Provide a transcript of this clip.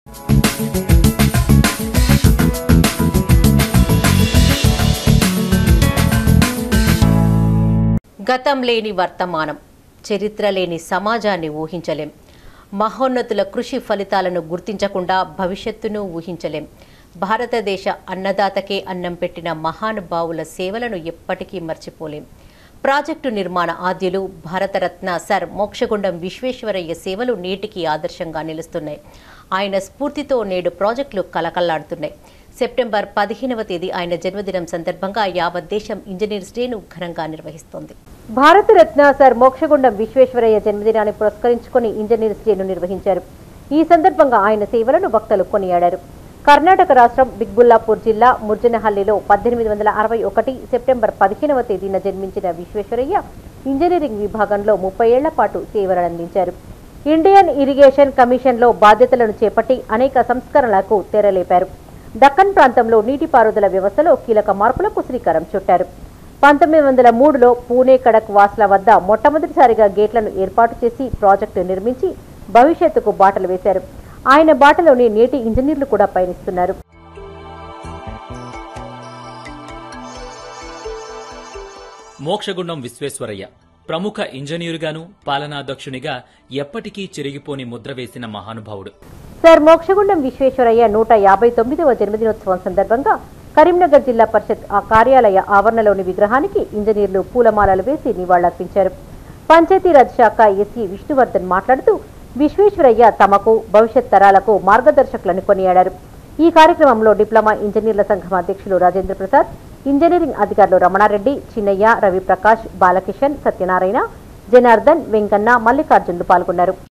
గతం లేని వర్తమానం చరిత్ర లేని సమాజాన్ని ఊహించలేం మహోన్నతుల కృషి ఫలితాలను గుర్తించకుండా భవిష్యత్తును ఊహించలేం భారతదేశ అన్నదాతకే అన్నం పెట్టిన మహానుభావుల సేవలను ఎప్పటికీ మర్చిపోలేం ప్రాజెక్టు నిర్మాణ ఆద్యులు భారతరత్న సర్ మోక్షగుండం విశ్వేశ్వరయ్య సేవలు నేటికి ఆదర్శంగా నిలుస్తున్నాయి ఆయన స్ఫూర్తితో నేడు ప్రాజెక్టులు కలకల్లాడుతున్నాయి సెప్టెంబర్ పదిహేనవ తేదీ ఆయన జన్మదినం సందర్భంగా యావత్ దేశం ఇంజనీర్స్ డేను ఘనంగా నిర్వహిస్తోంది భారతరత్న సర్ మోక్షగుండం విశ్వేశ్వరయ్య జన్మదినాన్ని పురస్కరించుకుని ఇంజనీర్స్ డేను నిర్వహించారు ఈ సందర్భంగా ఆయన సేవలను భక్తులు కొనియాడారు కర్ణాటక రాష్ట్రం బిగ్బుల్లాపూర్ జిల్లా ముర్జనహల్లిలో పద్దెనిమిది వందల అరవై ఒకటి సెప్టెంబర్ పదిహేనవ తేదీన జన్మించిన విశ్వేశ్వరయ్య ఇంజనీరింగ్ విభాగంలో ముప్పై ఏళ్ల పాటు సేవలందించారు ఇండియన్ ఇరిగేషన్ కమిషన్లో బాధ్యతలను చేపట్టి అనేక సంస్కరణలకు తెరలేపారు దక్కన్ ప్రాంతంలో నీటిపారుదల వ్యవస్థలో కీలక మార్పులకు శ్రీకారం చుట్టారు పంతొమ్మిది వందల మూడులో పూణే కడక్ వాస్ల వద్ద మొట్టమొదటిసారిగా గేట్లను ఏర్పాటు చేసి ప్రాజెక్టు నిర్మించి భవిష్యత్తుకు బాటలు వేశారు ఆయన బాటలోని నేటి ఇంజనీర్లు కూడా పయనిస్తున్నారు మోక్షగుండం విశ్వేశ్వరయ్య ప్రముఖ ఇంజనీరుగాను పాలనాధ్యక్షునిగా ఎప్పటికీ చెరిగిపోని ముద్ర వేసిన మహానుభావుడు సార్ మోక్షగుండం విశ్వేశ్వరయ్య నూట యాభై తొమ్మిదవ జన్మదినోత్సవం సందర్భంగా కరీంనగర్ జిల్లా పరిషత్ ఆ కార్యాలయ ఆవరణలోని విగ్రహానికి ఇంజనీర్లు పూలమాలలు వేసి నివాళులర్పించారు పంచాయతీరాజ్ శాఖ ఎస్సీ విష్ణువర్ధన్ మాట్లాడుతూ విశ్వేశ్వరయ్య తమకు భవిష్యత్ తరాలకు మార్గదర్శకులని కొనియాడారు ఈ కార్యక్రమంలో డిప్లొమా ఇంజనీర్ల సంఘం అధ్యక్షులు రాజేంద్ర ప్రసాద్ ఇంజనీరింగ్ అధికారులు రమణారెడ్డి చిన్నయ్య రవిప్రకాష్ బాలకిషన్ సత్యనారాయణ జనార్దన్ వెంకన్న మల్లికార్జునులు పాల్గొన్నారు